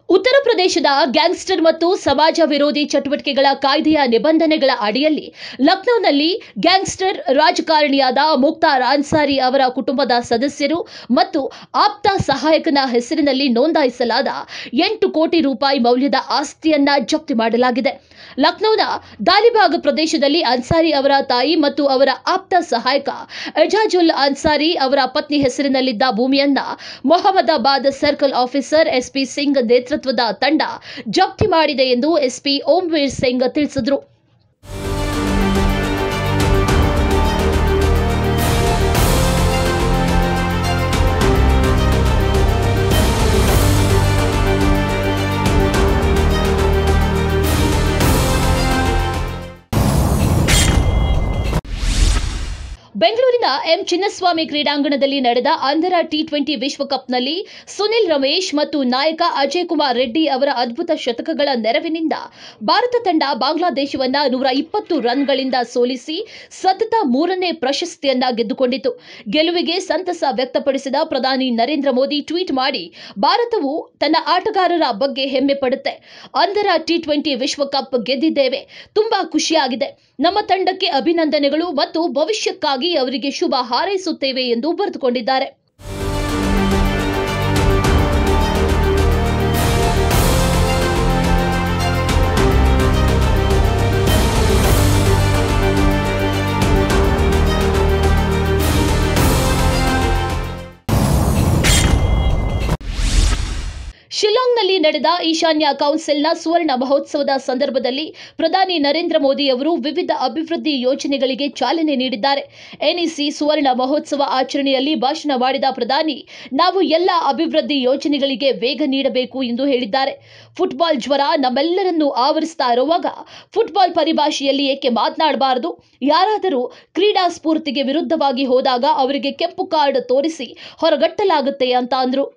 ಉತ್ತರ ಪ್ರದೇಶದ ಗ್ಯಾಂಗ್ಸ್ಟರ್ ಮತ್ತು ಸಮಾಜ ವಿರೋಧಿ ಚಟುವಟಿಕೆಗಳ ಕಾಯ್ದೆಯ ನಿಬಂಧನೆಗಳ ಅಡಿಯಲ್ಲಿ ಲಕ್ನೋನಲ್ಲಿ ಗ್ಯಾಂಗ್ಸ್ಟರ್ ರಾಜಕಾರಣಿಯಾದ ಮುಕ್ತಾರ್ ಅನ್ಸಾರಿ ಅವರ ಕುಟುಂಬದ ಸದಸ್ಯರು ಮತ್ತು ಆಪ್ತ ಸಹಾಯಕನ ಹೆಸರಿನಲ್ಲಿ ನೋಂದಾಯಿಸಲಾದ ಎಂಟು ಕೋಟಿ ರೂಪಾಯಿ ಮೌಲ್ಯದ ಆಸ್ತಿಯನ್ನ ಜಪ್ತಿ ಮಾಡಲಾಗಿದೆ ಲಕ್ನೋನ ದಾಲಿಬಾಗ್ ಪ್ರದೇಶದಲ್ಲಿ ಅನ್ಸಾರಿ ಅವರ ತಾಯಿ ಮತ್ತು ಅವರ ಆಪ್ತ ಸಹಾಯಕ ಎಜಾಜುಲ್ ಅನ್ಸಾರಿ ಅವರ ಪತ್ನಿ ಹೆಸರಿನಲ್ಲಿದ್ದ ಭೂಮಿಯನ್ನ Mohammadabad circle officer SP Singh ನೇತೃತ್ವದ ತಂಡ ಜಪ್ತಿ ಮಾಡಿದೆ ಎಂದು ಎಸ್ಪಿ ಓಂವೀರ್ ಸಿಂಗ್ ತಿಳಿಸಿದರು ಬೆಂಗಳೂರಿನ ಎಂ ಚಿನ್ನಸ್ವಾಮಿ ಕ್ರೀಡಾಂಗಣದಲ್ಲಿ ನಡೆದ ಅಂಧರ ಟಿ ಟ್ವೆಂಟಿ ವಿಶ್ವಕಪ್ನಲ್ಲಿ ಸುನಿಲ್ ರಮೇಶ್ ಮತ್ತು ನಾಯಕ ಅಜಯ್ ಕುಮಾರ್ ರೆಡ್ಡಿ ಅವರ ಅದ್ಭುತ ಶತಕಗಳ ನೆರವಿನಿಂದ ಭಾರತ ತಂಡ ಬಾಂಗ್ಲಾದೇಶವನ್ನ ನೂರ ಇಪ್ಪತ್ತು ರನ್ಗಳಿಂದ ಸೋಲಿಸಿ ಸತತ ಮೂರನೇ ಪ್ರಶಸ್ತಿಯನ್ನ ಗೆದ್ದುಕೊಂಡಿತು ಗೆಲುವಿಗೆ ಸಂತಸ ವ್ಯಕ್ತಪಡಿಸಿದ ಪ್ರಧಾನಿ ನರೇಂದ್ರ ಮೋದಿ ಟ್ವೀಟ್ ಮಾಡಿ ಭಾರತವು ತನ್ನ ಆಟಗಾರರ ಬಗ್ಗೆ ಹೆಮ್ಮೆ ಪಡುತ್ತೆ ಅಂಧರ ಟಿ ಟ್ವೆಂಟಿ ವಿಶ್ವಕಪ್ ಗೆದ್ದಿದ್ದೇವೆ ತುಂಬಾ ಖುಷಿಯಾಗಿದೆ ನಮ್ಮ ತಂಡಕ್ಕೆ ಅಭಿನಂದನೆಗಳು ಮತ್ತು ಭವಿಷ್ಯಕ್ಕಾಗಿ ಅವರಿಗೆ ಶುಭ ಹಾರೈಸುತ್ತೇವೆ ಎಂದು ಬರೆದುಕೊಂಡಿದ್ದಾರೆ ಶಿಲ್ಲಾಂಗ್ನಲ್ಲಿ ನಡೆದ ಈಶಾನ್ಯ ಕೌನ್ಸಿಲ್ನ ಸುವರ್ಣ ಮಹೋತ್ಸವದ ಸಂದರ್ಭದಲ್ಲಿ ಪ್ರಧಾನಿ ನರೇಂದ್ರ ಮೋದಿ ಅವರು ವಿವಿಧ ಅಭಿವೃದ್ಧಿ ಯೋಜನೆಗಳಿಗೆ ಚಾಲನೆ ನೀಡಿದ್ದಾರೆ ಎನ್ಇಸಿ ಸುವರ್ಣ ಮಹೋತ್ಸವ ಆಚರಣೆಯಲ್ಲಿ ಭಾಷಣ ಮಾಡಿದ ಪ್ರಧಾನಿ ನಾವು ಎಲ್ಲ ಅಭಿವೃದ್ಧಿ ಯೋಜನೆಗಳಿಗೆ ವೇಗ ನೀಡಬೇಕು ಎಂದು ಹೇಳಿದ್ದಾರೆ ಫುಟ್ಬಾಲ್ ಜ್ವರ ನಮ್ಮೆಲ್ಲರನ್ನೂ ಆವರಿಸ್ತಾ ಇರುವಾಗ ಫುಟ್ಬಾಲ್ ಪರಿಭಾಷೆಯಲ್ಲಿ ಏಕೆ ಮಾತನಾಡಬಾರದು ಯಾರಾದರೂ ಕ್ರೀಡಾ ಸ್ಫೂರ್ತಿಗೆ ವಿರುದ್ಧವಾಗಿ ಹೋದಾಗ ಅವರಿಗೆ ಕೆಂಪು ಕಾರ್ಡ್ ತೋರಿಸಿ ಹೊರಗಟ್ಟಲಾಗುತ್ತೆ ಅಂತ ಅಂದ್ರು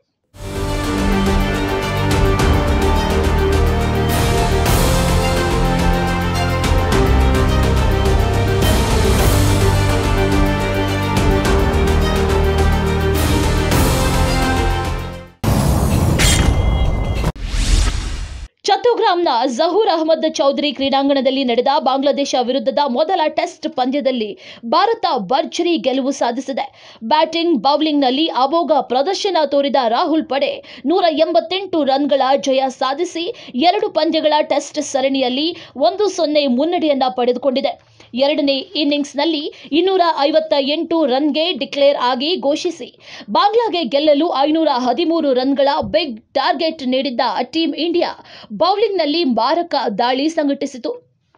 ಚತ್ತೋಗ್ರಾಂನ ಜಹೂರ್ ಅಹಮದ್ ಚೌಧರಿ ಕ್ರೀಡಾಂಗಣದಲ್ಲಿ ನಡೆದ ಬಾಂಗ್ಲಾದೇಶ ವಿರುದ್ಧದ ಮೊದಲ ಟೆಸ್ಟ್ ಪಂದ್ಯದಲ್ಲಿ ಭಾರತ ಭರ್ಜರಿ ಗೆಲುವು ಸಾಧಿಸಿದೆ ಬ್ಯಾಟಿಂಗ್ ಬೌಲಿಂಗ್ನಲ್ಲಿ ಅಮೋಘ ಪ್ರದರ್ಶನ ತೋರಿದ ರಾಹುಲ್ ಪಡೆ ನೂರ ಎಂಬತ್ತೆಂಟು ರನ್ಗಳ ಜಯ ಸಾಧಿಸಿ ಎರಡು ಪಂದ್ಯಗಳ ಟೆಸ್ಟ್ ಸರಣಿಯಲ್ಲಿ ಒಂದು ಸೊನ್ನೆ ಮುನ್ನಡೆಯನ್ನ ಪಡೆದುಕೊಂಡಿದೆ ಎರಡನೇ ಇನ್ನಿಂಗ್ಸ್ನಲ್ಲಿ ಇನ್ನೂರ ಐವತ್ತ ಎಂಟು ರನ್ಗೆ ಡಿಕ್ಲೇರ್ ಆಗಿ ಘೋಷಿಸಿ ಬಾಂಗ್ಲಾಗೆ ಗೆಲ್ಲಲು ಐನೂರ ಹದಿಮೂರು ರನ್ಗಳ ಬಿಗ್ ಟಾರ್ಗೆಟ್ ನೀಡಿದ್ದ ಟೀಂ ಇಂಡಿಯಾ ಬೌಲಿಂಗ್ನಲ್ಲಿ ಮಾರಕ ದಾಳಿ ಸಂಘಟಿಸಿತು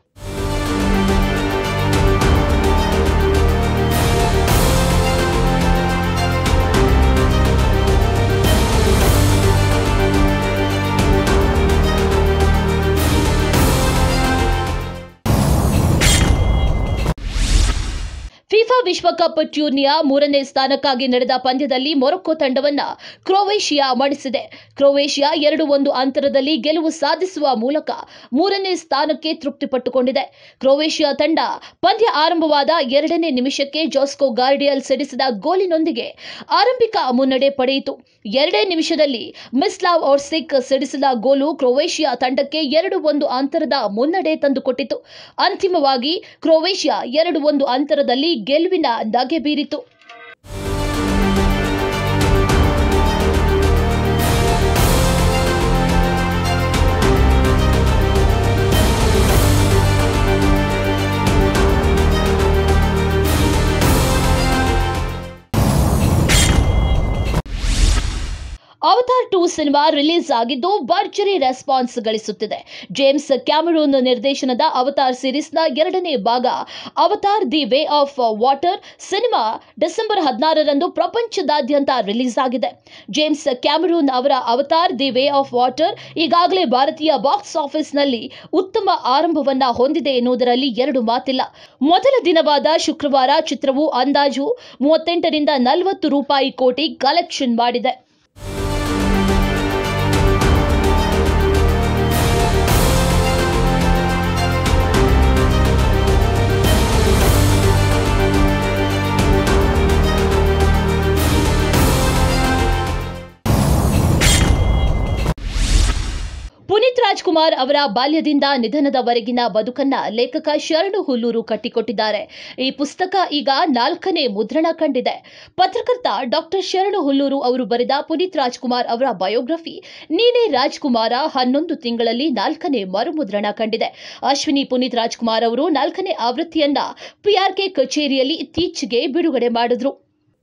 ಫಿಫಾ ವಿಶ್ವಕಪ್ ಟೂರ್ನಿಯ ಮೂರನೇ ಸ್ಥಾನಕ್ಕಾಗಿ ನಡೆದ ಪಂದ್ಯದಲ್ಲಿ ಮೊರಕ್ಕೊ ತಂಡವನ್ನ ಕ್ರೊವೇಷಿಯಾ ಮಣಿಸಿದೆ ಕ್ರೊವೇಷಿಯಾ ಎರಡು ಒಂದು ಅಂತರದಲ್ಲಿ ಗೆಲುವು ಸಾಧಿಸುವ ಮೂಲಕ ಮೂರನೇ ಸ್ಥಾನಕ್ಕೆ ತೃಪ್ತಿಪಟ್ಟುಕೊಂಡಿದೆ ಕ್ರೊವೇಷಿಯಾ ತಂಡ ಪಂದ್ಯ ಆರಂಭವಾದ ಎರಡನೇ ನಿಮಿಷಕ್ಕೆ ಜೋಸ್ಕೋ ಗಾರ್ಡಿಯಲ್ ಸಿಡಿಸಿದ ಗೋಲಿನೊಂದಿಗೆ ಆರಂಭಿಕ ಮುನ್ನಡೆ ಪಡೆಯಿತು ಎರಡೇ ನಿಮಿಷದಲ್ಲಿ ಮಿಸ್ಲಾವ್ ಔರ್ಸಿಕ್ ಸಿಡಿಸಿದ ಗೋಲು ಕ್ರೊವೇಷಿಯಾ ತಂಡಕ್ಕೆ ಎರಡು ಒಂದು ಅಂತರದ ಮುನ್ನಡೆ ತಂದುಕೊಟ್ಟಿತು ಅಂತಿಮವಾಗಿ ಕ್ರೊವೇಷಿಯಾ ಎರಡು ಒಂದು ಅಂತರದಲ್ಲಿ ಗೆಲುವಿನ ನಗೆ ಬೀರಿತು ಅವತಾರ್ ಟೂ ಸಿನಿಮಾ ರಿಲೀಸ್ ಆಗಿದ್ದು ಭರ್ಜರಿ ರೆಸ್ಪಾನ್ಸ್ ಗಳಿಸುತ್ತಿದೆ ಜೇಮ್ಸ್ ಕ್ಯಾಮರೂನ್ ನಿರ್ದೇಶನದ ಅವತಾರ್ ಸಿರೀಸ್ನ ಎರಡನೇ ಭಾಗ Avatar the way of water cinema December ಹದಿನಾರರಂದು ಪ್ರಪಂಚದಾದ್ಯಂತ ರಿಲೀಸ್ ಆಗಿದೆ ಜೇಮ್ಸ್ ಕ್ಯಾಮರೂನ್ ಅವರ Avatar the way of water ಈಗಾಗಲೇ ಭಾರತೀಯ ಬಾಕ್ಸ್ ಆಫೀಸ್ನಲ್ಲಿ ಉತ್ತಮ ಆರಂಭವನ್ನ ಹೊಂದಿದೆ ಎನ್ನುವುದರಲ್ಲಿ ಎರಡು ಮಾತಿಲ್ಲ ಮೊದಲ ದಿನವಾದ ಶುಕ್ರವಾರ ಚಿತ್ರವು ಅಂದಾಜು ಮೂವತ್ತೆಂಟರಿಂದ ನಲವತ್ತು ರೂಪಾಯಿ ಕೋಟಿ ಕಲೆಕ್ಷನ್ ಮಾಡಿದೆ ರಾಜ್ಕುಮಾರ್ ಅವರ ಬಾಲ್ಯದಿಂದ ನಿಧನದವರೆಗಿನ ಬದುಕನ್ನ ಲೇಖಕ ಶರಣು ಹುಲ್ಲೂರು ಕಟ್ಟಿಕೊಟ್ಟಿದ್ದಾರೆ ಈ ಪುಸ್ತಕ ಈಗ ನಾಲ್ಕನೇ ಮುದ್ರಣ ಕಂಡಿದೆ ಪತ್ರಕರ್ತ ಡಾಕ್ಟರ್ ಶರಣು ಹುಲ್ಲೂರು ಅವರು ಬರೆದ ಪುನೀತ್ ರಾಜ್ಕುಮಾರ್ ಅವರ ಬಯೋಗ್ರಫಿ ನೀನೇ ರಾಜ್ಕುಮಾರ ಹನ್ನೊಂದು ತಿಂಗಳಲ್ಲಿ ನಾಲ್ಕನೇ ಮರುಮುದ್ರಣ ಕಂಡಿದೆ ಅಶ್ವಿನಿ ಪುನೀತ್ ರಾಜ್ಕುಮಾರ್ ಅವರು ನಾಲ್ಕನೇ ಆವೃತ್ತಿಯನ್ನ ಪಿಆರ್ಕೆ ಕಚೇರಿಯಲ್ಲಿ ಇತ್ತೀಚೆಗೆ ಬಿಡುಗಡೆ ಮಾಡಿದ್ರು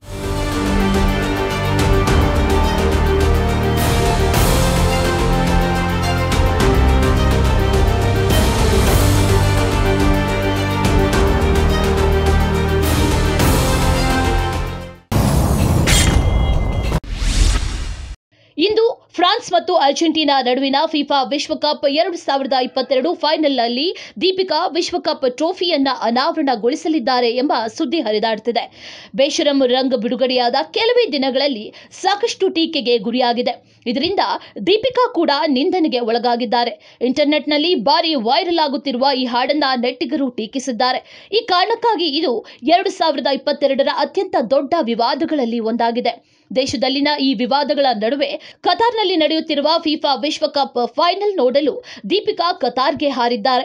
ಇಂದು ಫ್ರಾನ್ಸ್ ಮತ್ತು ಅರ್ಜೆಂಟೀನಾ ನಡುವಿನ ಫಿಫಾ ವಿಶ್ವಕಪ್ ಎರಡು ಸಾವಿರದ ಇಪ್ಪತ್ತೆರಡು ಫೈನಲ್ನಲ್ಲಿ ದೀಪಿಕಾ ವಿಶ್ವಕಪ್ ಟ್ರೋಫಿಯನ್ನ ಅನಾವರಣಗೊಳಿಸಲಿದ್ದಾರೆ ಎಂಬ ಸುದ್ದಿ ಹರಿದಾಡುತ್ತಿದೆ ಬೇಶರಂ ರಂಗ್ ಬಿಡುಗಡೆಯಾದ ಕೆಲವೇ ದಿನಗಳಲ್ಲಿ ಸಾಕಷ್ಟು ಟೀಕೆಗೆ ಗುರಿಯಾಗಿದೆ ಇದರಿಂದ ದೀಪಿಕಾ ಕೂಡ ನಿಂದನೆಗೆ ಒಳಗಾಗಿದ್ದಾರೆ ಇಂಟರ್ನೆಟ್ನಲ್ಲಿ ಭಾರಿ ವೈರಲ್ ಆಗುತ್ತಿರುವ ಈ ಹಾಡನ್ನ ನೆಟ್ಟಿಗರು ಟೀಕಿಸಿದ್ದಾರೆ ಈ ಕಾರಣಕ್ಕಾಗಿ ಇದು ಎರಡು ಸಾವಿರದ ಇಪ್ಪತ್ತೆರಡರ ಅತ್ಯಂತ ದೊಡ್ಡ ವಿವಾದಗಳಲ್ಲಿ ಒಂದಾಗಿದೆ ದೇಶದಲ್ಲಿನ ಈ ವಿವಾದಗಳ ನಡುವೆ ಕತಾರ್ನಲ್ಲಿ ನಡೆಯುತ್ತಿರುವ ಫಿಫಾ ವಿಶ್ವಕಪ್ ಫೈನಲ್ ನೋಡಲು ದೀಪಿಕಾ ಕತಾರ್ಗೆ ಹಾರಿದ್ದಾರೆ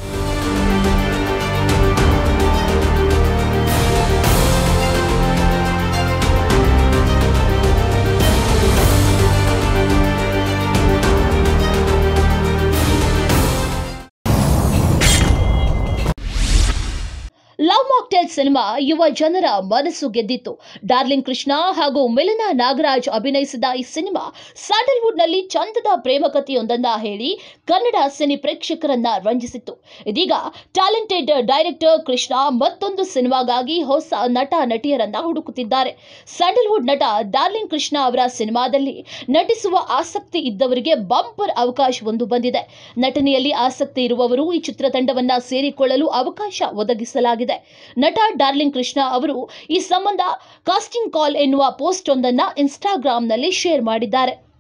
ಲವ್ ಮಾಕ್ಟೇಲ್ ಸಿನಿಮಾ ಯುವ ಜನರ ಮನಸ್ಸು ಗೆದ್ದಿತ್ತು ಡಾರ್ಲಿಂಗ್ ಕೃಷ್ಣ ಹಾಗೂ ಮಿಲನಾ ನಾಗರಾಜ್ ಅಭಿನಯಿಸಿದ ಈ ಸಿನಿಮಾ ಸ್ಯಾಂಡಲ್ವುಡ್ನಲ್ಲಿ ಚಂದದ ಪ್ರೇಮ ಕಥೆಯೊಂದನ್ನ ಹೇಳಿ ಕನ್ನಡ ಸಿನಿ ಪ್ರೇಕ್ಷಕರನ್ನ ರಂಜಿಸಿತ್ತು ಇದೀಗ ಟ್ಯಾಲೆಂಟೆಡ್ ಡೈರೆಕ್ಟರ್ ಕೃಷ್ಣ ಮತ್ತೊಂದು ಸಿನಿಮಾಗಾಗಿ ಹೊಸ ನಟ ನಟಿಯರನ್ನ ಹುಡುಕುತ್ತಿದ್ದಾರೆ ಸ್ಯಾಂಡಲ್ವುಡ್ ನಟ ಡಾರ್ಲಿಂಗ್ ಕೃಷ್ಣ ಅವರ ಸಿನಿಮಾದಲ್ಲಿ ನಟಿಸುವ ಆಸಕ್ತಿ ಇದ್ದವರಿಗೆ ಬಂಪರ್ ಅವಕಾಶವೊಂದು ಬಂದಿದೆ ನಟನೆಯಲ್ಲಿ ಆಸಕ್ತಿ ಇರುವವರು ಈ ಚಿತ್ರತಂಡವನ್ನ ಸೇರಿಕೊಳ್ಳಲು ಅವಕಾಶ ಒದಗಿಸಲಾಗಿದೆ ನಟ ಡಾರ್ಲಿಂಗ್ ಕೃಷ್ಣ ಅವರು ಈ ಸಂಬಂಧ ಕಾಸ್ಟಿಂಗ್ ಕಾಲ್ ಎನ್ನುವ ಪೋಸ್ಟ್ ಒಂದನ್ನ ಇನ್ಸ್ಟಾಗ್ರಾಂನಲ್ಲಿ ಶೇರ್ ಮಾಡಿದ್ದಾರೆ